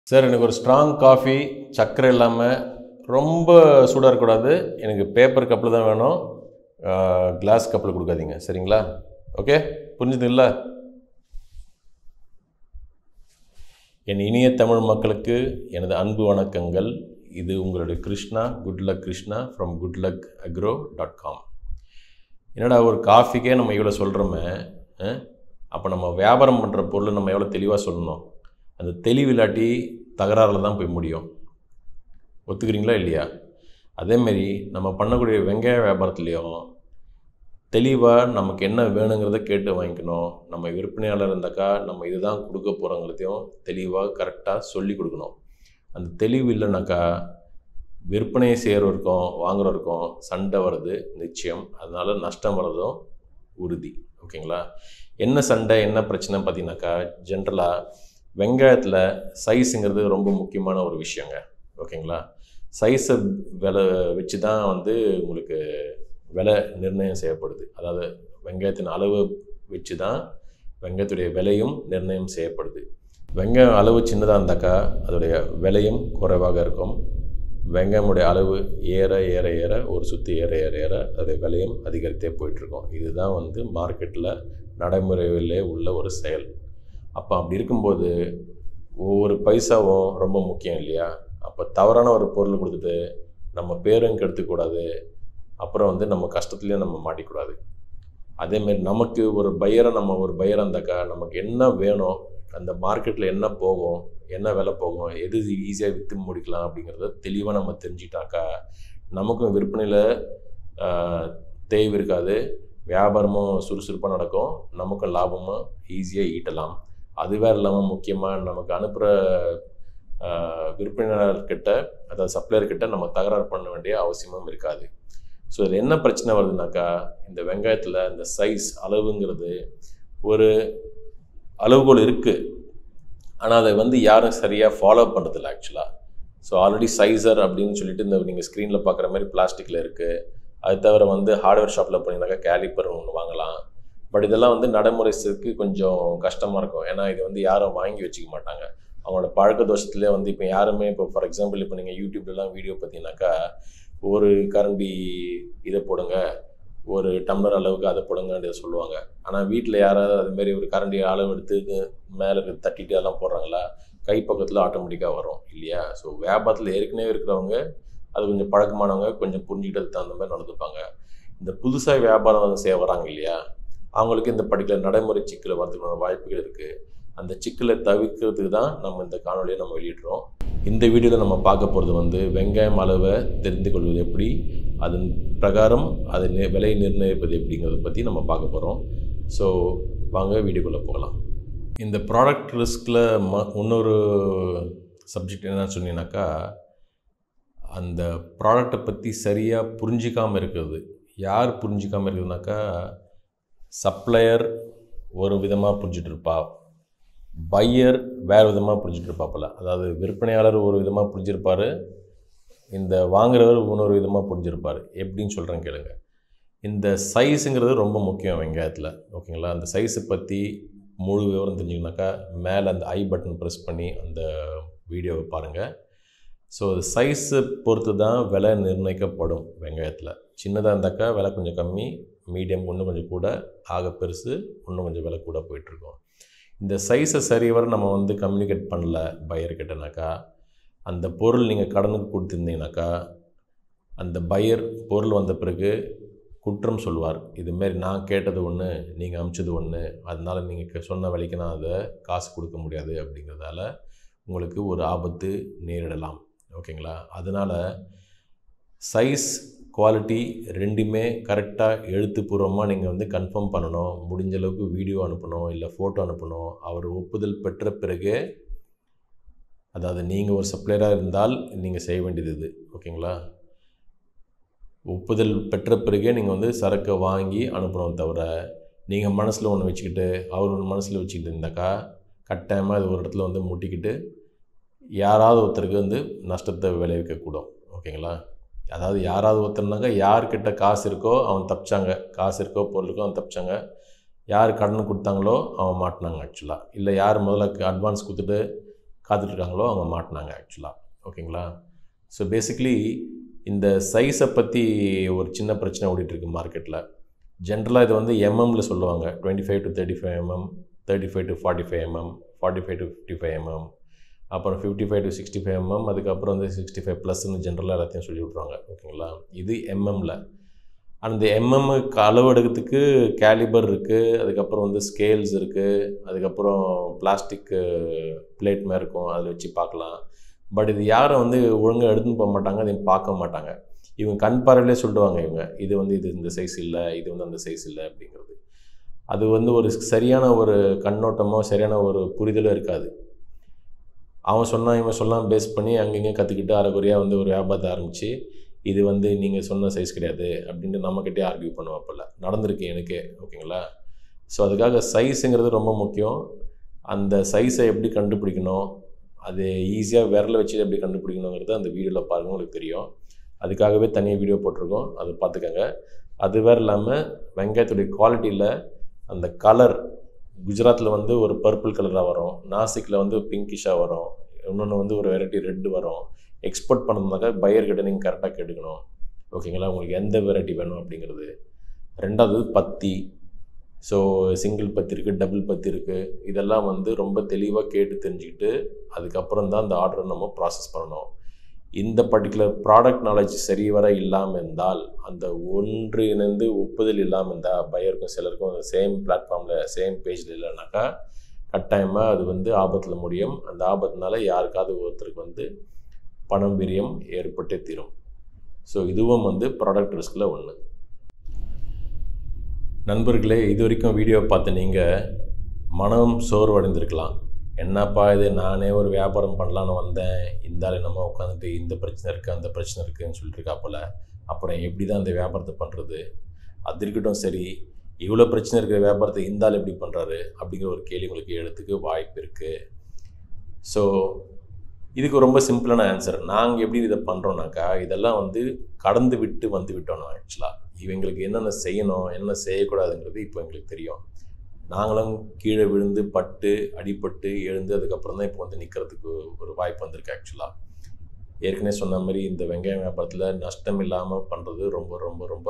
sir எனக்கு ஒரு strong coffee சர்க்கரை இல்லாமல் ரொம்ப சூடாக இருக்கக்கூடாது எனக்கு பேப்பர் கப்பில் தான் வேணும் கிளாஸ் கப்பில் கொடுக்காதீங்க சரிங்களா ஓகே புரிஞ்சுதுங்களா என் இனிய தமிழ் மக்களுக்கு எனது அன்பு வணக்கங்கள் இது உங்களுடைய Krishna good luck Krishna from good luck agro dot com என்னடா ஒரு காஃபிக்கே நம்ம இவ்வளோ சொல்கிறோமே அப்போ நம்ம வியாபாரம் பண்ணுற பொருளை நம்ம எவ்வளோ தெளிவாக சொல்லணும் அந்த தெளிவு இல்லாட்டி தகராறில் தான் போய் முடியும் ஒத்துக்கிறீங்களா இல்லையா அதேமாரி நம்ம பண்ணக்கூடிய வெங்காய வியாபாரத்துலேயும் தெளிவாக நமக்கு என்ன வேணுங்கிறத கேட்டு வாங்கிக்கணும் நம்ம விற்பனையாளர் இருந்தாக்கா நம்ம இதுதான் கொடுக்க போகிறோங்கிறதையும் தெளிவாக கரெக்டாக சொல்லி கொடுக்கணும் அந்த தெளிவு இல்லைனாக்கா விற்பனை செய்கிறவருக்கும் வாங்குறவருக்கும் சண்டை வர்றது நிச்சயம் அதனால நஷ்டம் வர்றதும் உறுதி ஓகேங்களா என்ன சண்டை என்ன பிரச்சனை பார்த்தீங்கன்னாக்கா ஜென்ரலாக வெங்காயத்தில் சைஸுங்கிறது ரொம்ப முக்கியமான ஒரு விஷயங்க ஓகேங்களா சைஸை விலை வச்சு தான் வந்து உங்களுக்கு விலை நிர்ணயம் செய்யப்படுது அதாவது வெங்காயத்தின் அளவு வச்சு தான் வெங்காயத்துடைய விலையும் நிர்ணயம் செய்யப்படுது வெங்காயம் அளவு சின்னதாக இருந்தாக்கா அதோடைய விலையும் குறைவாக இருக்கும் வெங்காயமுடைய அளவு ஏற ஏற ஏற ஒரு சுற்றி ஏற ஏற ஏற அதோடைய விலையும் அதிகரித்தே போயிட்டுருக்கும் இதுதான் வந்து மார்க்கெட்டில் நடைமுறையிலே உள்ள ஒரு செயல் அப்போ அப்படி இருக்கும்போது ஒவ்வொரு பைசாவும் ரொம்ப முக்கியம் இல்லையா அப்போ தவறான ஒரு பொருள் கொடுத்துட்டு நம்ம பேரும் கெடுத்துக்கூடாது அப்புறம் வந்து நம்ம கஷ்டத்துலேயும் நம்ம மாட்டிக்கூடாது அதேமாரி நமக்கு ஒரு பையரை நம்ம ஒரு பையராக இருந்தாக்கா நமக்கு என்ன வேணும் அந்த மார்க்கெட்டில் என்ன போகும் என்ன விலை போகும் எது ஈஸியாக விற்று முடிக்கலாம் அப்படிங்கிறத தெளிவாக நம்ம தெரிஞ்சிட்டாக்கா நமக்கும் விற்பனையில் தேய்வு இருக்காது வியாபாரமும் சுறுசுறுப்பாக நடக்கும் நமக்கும் லாபமும் ஈஸியாக ஈட்டலாம் அது வேறு இல்லாமல் முக்கியமாக நமக்கு அனுப்புகிற விற்பனையாளர்கிட்ட அதாவது சப்ளையர்கிட்ட நம்ம தகராறு பண்ண வேண்டிய அவசியமும் இருக்காது ஸோ இதில் என்ன பிரச்சனை வருதுனாக்கா இந்த வெங்காயத்தில் இந்த சைஸ் அளவுங்கிறது ஒரு அளவுகோல் இருக்குது ஆனால் அதை வந்து யாரும் சரியாக ஃபாலோ பண்ணுறதில்ல ஆக்சுவலாக ஸோ ஆல்ரெடி சைஸர் அப்படின்னு சொல்லிட்டு இந்த நீங்கள் ஸ்க்ரீனில் பார்க்குற மாதிரி பிளாஸ்டிக்கில் இருக்குது அது தவிர வந்து ஹார்ட்வேர் ஷாப்பில் போனீங்கன்னாக்கா கேலிப்பர் ஒன்று வாங்கலாம் பட் இதெல்லாம் வந்து நடைமுறைக்கு கொஞ்சம் கஷ்டமாக இருக்கும் ஏன்னா இது வந்து யாரும் வாங்கி வச்சுக்க மாட்டாங்க அவங்களோட பழக்க தோஷத்துலேயே வந்து இப்போ யாருமே இப்போ ஃபார் எக்ஸாம்பிள் இப்போ நீங்கள் யூடியூப்லலாம் வீடியோ பார்த்தீங்கன்னாக்கா ஒரு கரண்டி இதை போடுங்க ஒரு டம்ளர் அளவுக்கு அதை போடுங்கன்னு சொல்லுவாங்க ஆனால் வீட்டில் யாராவது அதுமாரி ஒரு கரண்டி அளவு எடுத்து மேலே தட்டிட்டு அதெல்லாம் போடுறாங்களா கை பக்கத்தில் ஆட்டோமேட்டிக்காக வரும் இல்லையா ஸோ வியாபாரத்தில் ஏற்கனவே இருக்கிறவங்க அது கொஞ்சம் பழக்கமானவங்க கொஞ்சம் புரிஞ்சுக்கிட்டதுக்கு தகுந்த மாதிரி நடந்துப்பாங்க இந்த புதுசாக வியாபாரம் செய்ய வராங்க இல்லையா அவங்களுக்கு இந்த பர்டிகுலர் நடைமுறை சிக்கல் வரதுக்கான வாய்ப்புகள் இருக்குது அந்த சிக்கலை தவிர்க்கிறதுக்கு தான் நம்ம இந்த காணொலியை நம்ம வெளியிடுறோம் இந்த வீடியோவில் நம்ம பார்க்க போகிறது வந்து வெங்காயம் அளவை தெரிந்து கொள்வது எப்படி அதன் பிரகாரம் அதை விலை நிர்ணயிப்பது எப்படிங்கிறத பற்றி நம்ம பார்க்க போகிறோம் ஸோ வாங்க வீடியோக்குள்ளே போகலாம் இந்த ப்ராடக்ட் ரிஸ்கில் ம இன்னொரு சப்ஜெக்ட் என்னன்னு சொன்னீங்கன்னாக்கா அந்த ப்ராடக்டை பற்றி சரியாக புரிஞ்சிக்காமல் இருக்கிறது யார் புரிஞ்சிக்காமல் இருக்குதுனாக்கா சப்ளையர் ஒரு விதமாக புரிஞ்சிட்டு இருப்பா பையர் வேறு விதமாக புரிஞ்சுட்டு இருப்பாப்பில் அதாவது விற்பனையாளர் ஒரு விதமாக புரிஞ்சிருப்பார் இந்த வாங்குறவர் இன்னொரு விதமாக புரிஞ்சிருப்பார் எப்படின்னு சொல்கிறேன் கேளுங்க இந்த சைஸுங்கிறது ரொம்ப முக்கியம் வெங்காயத்தில் ஓகேங்களா அந்த சைஸை பற்றி முழு விவரம் தெரிஞ்சிங்கனாக்கா மேலே அந்த ஐ பட்டன் ப்ரெஸ் பண்ணி அந்த வீடியோவை பாருங்கள் ஸோ சைஸை பொறுத்து தான் விலை நிர்ணயிக்கப்படும் வெங்காயத்தில் சின்னதாக இருந்தாக்கா விலை கொஞ்சம் கம்மி மீடியம் இன்னும் கொஞ்சம் கூட ஆக பெருசு இன்னும் கொஞ்சம் விலை கூட போயிட்டுருக்கோம் இந்த சைஸை சரிவர நம்ம வந்து கம்யூனிகேட் பண்ணல பையர் கிட்டனாக்கா அந்த பொருள் நீங்கள் கடனுக்கு கொடுத்துருந்தீங்கனாக்கா அந்த பையர் பொருள் வந்த பிறகு குற்றம் சொல்வார் இதுமாரி நான் கேட்டது ஒன்று நீங்கள் அமிச்சது ஒன்று அதனால் நீங்கள் சொன்ன விலைக்கு நான் அதை காசு கொடுக்க முடியாது அப்படிங்கிறதால உங்களுக்கு ஒரு ஆபத்து நேரிடலாம் ஓகேங்களா அதனால் சைஸ் குவாலிட்டி ரெண்டுமே கரெக்டாக எழுத்துப்பூர்வமாக நீங்கள் வந்து கன்ஃபார்ம் பண்ணணும் முடிஞ்ச அளவுக்கு வீடியோ அனுப்பணும் இல்லை ஃபோட்டோ அனுப்பணும் அவர் ஒப்புதல் பெற்ற பிறகு அதாவது நீங்கள் ஒரு சப்ளையராக இருந்தால் நீங்கள் செய்ய வேண்டியது இது ஓகேங்களா ஒப்புதல் பெற்ற பிறகே நீங்கள் வந்து சரக்கை வாங்கி அனுப்பணும் தவிர நீங்கள் மனசில் ஒன்று வச்சுக்கிட்டு அவர் ஒன்று மனசில் வச்சுக்கிட்டு இருந்தாக்கா கட்டாயமாக அது ஒரு இடத்துல வந்து முட்டிக்கிட்டு யாராவது ஒருத்தருக்கு வந்து நஷ்டத்தை விளைவிக்கக்கூடும் ஓகேங்களா அதாவது யாராவது ஒருத்தர்னாக்கா யார்கிட்ட காசு இருக்கோ அவன் தப்பிச்சாங்க காசு இருக்கோ பொருள் இருக்கோ அவன் தப்பிச்சாங்க யார் கடன் கொடுத்தாங்களோ அவன் மாட்டினாங்க ஆக்சுவலாக இல்லை யார் முதல்ல அட்வான்ஸ் கொடுத்துட்டு காத்துட்ருக்காங்களோ அவங்க மாட்டினாங்க ஆக்சுவலாக ஓகேங்களா ஸோ பேசிக்லி இந்த சைஸை பற்றி ஒரு சின்ன பிரச்சனை ஓடிட்டுருக்கு மார்க்கெட்டில் ஜென்ரலாக இது வந்து எம்எம்மில் சொல்லுவாங்க twenty five to thirty five MM thirty five to forty five MM forty five to fifty five MM அப்புறம் fifty five to sixty five MM அதுக்கப்புறம் வந்து சிக்ஸ்டி ஃபைவ் ப்ளஸ்ன்னு ஜென்ரலாக எல்லாத்தையும் சொல்லி விட்ருவாங்க ஓகேங்களா இது எம்எம்மில் அந்த எம்எம்முக்கு அளவு எடுக்கிறதுக்கு கேலிபர் இருக்குது அதுக்கப்புறம் வந்து ஸ்கேல்ஸ் இருக்குது அதுக்கப்புறம் பிளாஸ்டிக் பிளேட் மாதிரி இருக்கும் அதில் வச்சு பார்க்கலாம் பட் இது யாரும் வந்து ஒழுங்காக எடுத்துன்னு போக மாட்டாங்க அதையும் பார்க்க மாட்டாங்க இவங்க கண் பார்வையிலே சொல்லிடுவாங்க இவங்க இது வந்து இது இந்த சைஸ் இல்லை இது வந்து அந்த சைஸ் இல்லை அப்படிங்கிறது அது வந்து ஒரு சரியான ஒரு கண்ணோட்டமோ சரியான ஒரு புரிதலோ இருக்காது அவன் சொன்னான் இவன் சொன்னான் பேஸ் பண்ணி அங்கங்கே கற்றுக்கிட்டு அரைக்குறையாக வந்து ஒரு வியாபாரத்தை ஆரம்பித்து இது வந்து நீங்கள் சொன்ன சைஸ் கிடையாது அப்படின்ட்டு நம்மக்கிட்டே ஆர்கியூ பண்ணுவாப்பில்ல நடந்திருக்கு எனக்கே ஓகேங்களா ஸோ அதுக்காக சைஸுங்கிறது ரொம்ப முக்கியம் அந்த சைஸை எப்படி கண்டுபிடிக்கணும் அது ஈஸியாக விரல வச்சு எப்படி கண்டுபிடிக்கணுங்கிறது அந்த வீடியோவில் பாருங்கள் உங்களுக்கு தெரியும் அதுக்காகவே தனியாக வீடியோ போட்டிருக்கோம் அதை பார்த்துக்கோங்க அது வேறு இல்லாமல் வெங்காயத்துடைய குவாலிட்டியில் அந்த கலர் குஜராத்தில் வந்து ஒரு பர்பிள் கலராக வரும் நாசிக்கில் வந்து பிங்கிஷாக வரும் இன்னொன்று வந்து ஒரு வெரைட்டி ரெட்டு வரும் எக்ஸ்போர்ட் பண்ணணும்னாக்கா பையர் கிட்ட நீங்கள் கரெக்டாக கேட்டுக்கணும் ஓகேங்களா உங்களுக்கு எந்த வெரைட்டி வேணும் அப்படிங்கிறது ரெண்டாவது பத்தி ஸோ சிங்கிள் பத்தி இருக்குது டபுள் பத்தி இருக்குது இதெல்லாம் வந்து ரொம்ப தெளிவாக கேட்டு தெரிஞ்சுக்கிட்டு அதுக்கப்புறம் தான் அந்த ஆர்டரை நம்ம ப்ராசஸ் பண்ணணும் இந்த பர்டிகுலர் ப்ராடக்ட் நாலேஜ் சரி வர இல்லாமல் இருந்தால் அந்த ஒன்று இணைந்து ஒப்புதல் இல்லாமல் இருந்தால் பையருக்கும் சிலருக்கும் சேம் பிளாட்ஃபார்மில் சேம் பேஜில் இல்லைனாக்கா கட்டாயமாக அது வந்து ஆபத்தில் முடியும் அந்த ஆபத்தினால யாருக்காவது ஒருத்தருக்கு வந்து பணம் விரியம் ஏற்பட்டே தீரும் ஸோ இதுவும் வந்து ப்ராடக்ட் ரிஸ்கில் ஒன்று நண்பர்களே இது வரைக்கும் வீடியோ பார்த்து நீங்கள் மனம் சோர்வடைந்திருக்கலாம் என்னப்பா இது நானே ஒரு வியாபாரம் பண்ணலான்னு வந்தேன் இந்த என்னமோ உட்காந்துட்டு இந்த பிரச்சனை இருக்குது அந்த பிரச்சனை இருக்குதுன்னு சொல்லிட்டு இருக்கா போல் அப்புறம் எப்படி தான் இந்த வியாபாரத்தை பண்ணுறது அது இருக்கட்டும் சரி இவ்வளோ பிரச்சனை இருக்கிற வியாபாரத்தை இந்த ஆள் எப்படி பண்ணுறாரு அப்படிங்கிற ஒரு கேள்வி உங்களுக்கு எழுத்துக்கு வாய்ப்பு இருக்குது ஸோ இதுக்கு ரொம்ப சிம்பிளான ஆன்சர் நாங்கள் எப்படி இதை பண்ணுறோம்னாக்கா இதெல்லாம் வந்து கடந்து விட்டு வந்து விட்டோம் நான் ஆக்சுவலாக இவங்களுக்கு என்னென்ன செய்யணும் என்னென்ன செய்யக்கூடாதுங்கிறது இப்போ எங்களுக்கு தெரியும் நாங்களும் கீழே விழுந்து பட்டு அடிபட்டு எழுந்து அதுக்கப்புறம் தான் இப்போ வந்து நிற்கிறதுக்கு ஒரு வாய்ப்பு வந்திருக்கு ஆக்சுவலாக ஏற்கனவே சொன்ன மாதிரி இந்த வெங்காயம் வியாபாரத்தில் நஷ்டம் இல்லாமல் பண்ணுறது ரொம்ப ரொம்ப ரொம்ப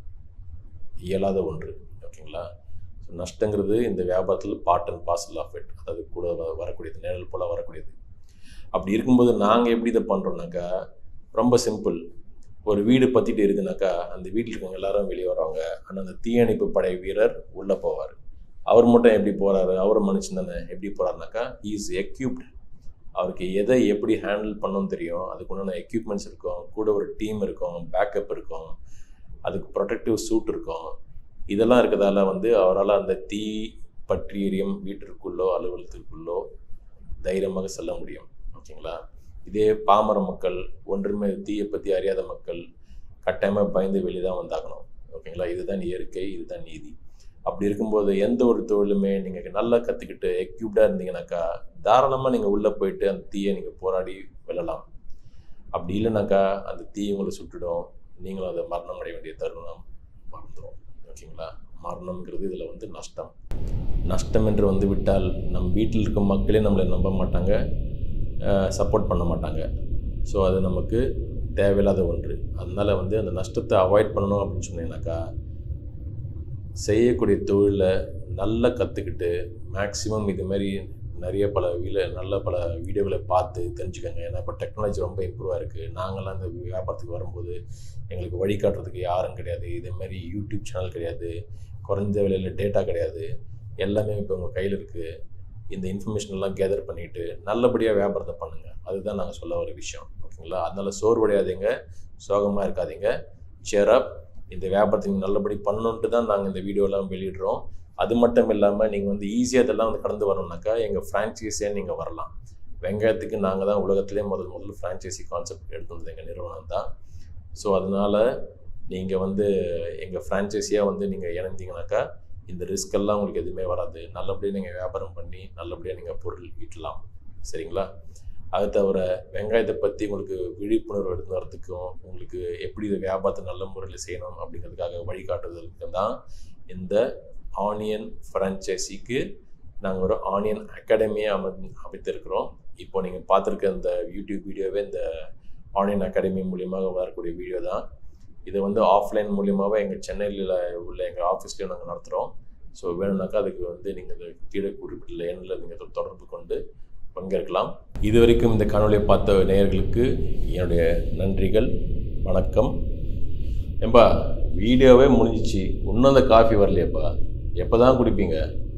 இயலாத ஒன்று ஓகேங்களா ஸோ நஷ்டங்கிறது இந்த வியாபாரத்தில் part and parcel of it அதாவது கூட வரக்கூடியது நிழல் போல் வரக்கூடியது அப்படி இருக்கும்போது நாங்கள் எப்படி இதை பண்ணுறோம்னாக்கா ரொம்ப சிம்பிள் ஒரு வீடு பற்றிட்டு இருக்குனாக்கா அந்த வீட்டில் இருக்கவங்க எல்லாரும் வெளியே வருவாங்க ஆனால் அந்த தீயணைப்பு படை வீரர் உள்ளே போவார் அவர் மட்டும் எப்படி போகிறாரு அவர் மனுஷன் தானே எப்படி போகிறாருனாக்கா இஸ் எக்யூப்டு அவருக்கு எதை எப்படி ஹேண்டில் பண்ணணும் தெரியும் அதுக்கு உண்டான எக்யூப்மெண்ட்ஸ் இருக்கும் கூட ஒரு டீம் இருக்கும் பேக்கப் இருக்கும் அதுக்கு ப்ரொடெக்டிவ் சூட் இருக்கும் இதெல்லாம் இருக்கிறதால வந்து அவரால் அந்த தீ பற்றி எரியும் வீட்டிற்குள்ளோ அலுவலகத்திற்குள்ளோ தைரியமாக செல்ல முடியும் ஓகேங்களா இதே பாமர மக்கள் ஒன்றுமே தீயை பற்றி அறியாத மக்கள் கட்டாயமாக பயந்து வெளியே தான் வந்தாகணும் ஓகேங்களா இதுதான் இயற்கை இதுதான் நீதி அப்படி இருக்கும்போது எந்த ஒரு தொழிலுமே நீங்கள் நல்லா கற்றுக்கிட்டு எக்யூப்டாக இருந்தீங்கன்னாக்கா தாராளமாக நீங்கள் உள்ளே போயிட்டு அந்த தீயை நீங்கள் போராடி வெல்லலாம் அப்படி இல்லைனாக்கா அந்த தீ உங்களை சுட்டுடும் நீங்களும் அதை மரணம் அடைய வேண்டிய தருணம் மறந்துடும் ஓகேங்களா மரணம்ங்கிறது இதில் வந்து நஷ்டம் நஷ்டம் என்று வந்து விட்டால் நம் வீட்டில் இருக்கும் மக்களே நம்மளை நம்ப மாட்டாங்க சப்போர்ட் பண்ண மாட்டாங்க ஸோ அது நமக்கு தேவையில்லாத ஒன்று அதனால் வந்து அந்த நஷ்டத்தை அவாய்ட் பண்ணணும் அப்படின்னு சொன்னீங்கன்னாக்கா செய்யக்கூடிய தொழிலை நல்லா கற்றுக்கிட்டு மேக்ஸிமம் இது மாதிரி நிறைய பல வீல நல்ல பல வீடியோகளை பார்த்து தெரிஞ்சுக்கோங்க ஏன்னா இப்போ டெக்னாலஜி ரொம்ப இம்ப்ரூவாக இருக்குது நாங்களாம் இந்த வியாபாரத்துக்கு வரும்போது எங்களுக்கு வழிகாட்டுறதுக்கு யாரும் கிடையாது இதேமாரி யூடியூப் சேனல் கிடையாது குறைஞ்ச விலையில் டேட்டா கிடையாது எல்லாமே இப்போ உங்கள் கையில் இருக்குது இந்த இன்ஃபர்மேஷன் எல்லாம் கேதர் பண்ணிவிட்டு நல்லபடியாக வியாபாரத்தை பண்ணுங்கள் அதுதான் நாங்கள் சொல்ல வர விஷயம் ஓகேங்களா அதனால் சோர்வடையாதீங்க சோகமாக இருக்காதீங்க சேரப் இந்த வியாபாரத்தை நீங்கள் நல்லபடி பண்ணணுன்ட்டு தான் நாங்கள் இந்த வீடியோலாம் வெளியிடுறோம் அது மட்டும் இல்லாமல் நீங்கள் வந்து ஈஸியாக இதெல்லாம் வந்து கடந்து வரணும்னாக்கா எங்கள் ஃப்ரான்ச்சைஸியாக நீங்கள் வரலாம் வெங்காயத்துக்கு நாங்கள் தான் உலகத்திலே முதல் முதல் ஃப்ரான்ச்சைசி கான்செப்ட் எடுத்து வந்தது எங்கள் நிறுவனம் தான் ஸோ அதனால் நீங்கள் வந்து எங்கள் ஃப்ரான்ச்சைஸியாக வந்து நீங்கள் இணைந்தீங்கனாக்கா இந்த ரிஸ்க் எல்லாம் உங்களுக்கு எதுவுமே வராது நல்லபடியாக நீங்கள் வியாபாரம் பண்ணி நல்லபடியாக நீங்கள் பொருள் ஈட்டலாம் சரிங்களா அது தவிர வெங்காயத்தை பற்றி உங்களுக்கு விழிப்புணர்வு எடுத்து வரதுக்கும் உங்களுக்கு எப்படி இந்த வியாபாரத்தை நல்ல முறையில் செய்யணும் அப்படிங்கிறதுக்காக வழிகாட்டுதலுக்கு தான் இந்த ஆனியன் ஃப்ரான்ச்சைசிக்கு நாங்கள் ஒரு ஆனியன் அகாடமியை அமை அமைத்திருக்கிறோம் இப்போ நீங்கள் பார்த்துருக்க இந்த யூடியூப் வீடியோவே இந்த ஆன்லைன் அகாடமி மூலியமாக வரக்கூடிய வீடியோ தான் இது வந்து ஆஃப்லைன் மூலியமாகவே எங்கள் சென்னையில் உள்ள எங்கள் ஆஃபீஸ்லேயும் நாங்கள் நடத்துகிறோம் ஸோ வேணும்னாக்கா அதுக்கு வந்து நீங்கள் இந்த கீழே குறிப்பிட்டுள்ள எண்ணில் நீங்கள் தொடர்பு கொண்டு பங்கேற்கலாம் இது வரைக்கும் இந்த காணொலியை பார்த்த நேயர்களுக்கு என்னுடைய நன்றிகள் வணக்கம் ஏம்பா வீடியோவே முடிஞ்சிச்சு இன்னும் அந்த காஃபி வரலையேப்பா எப்போ தான் குடிப்பீங்க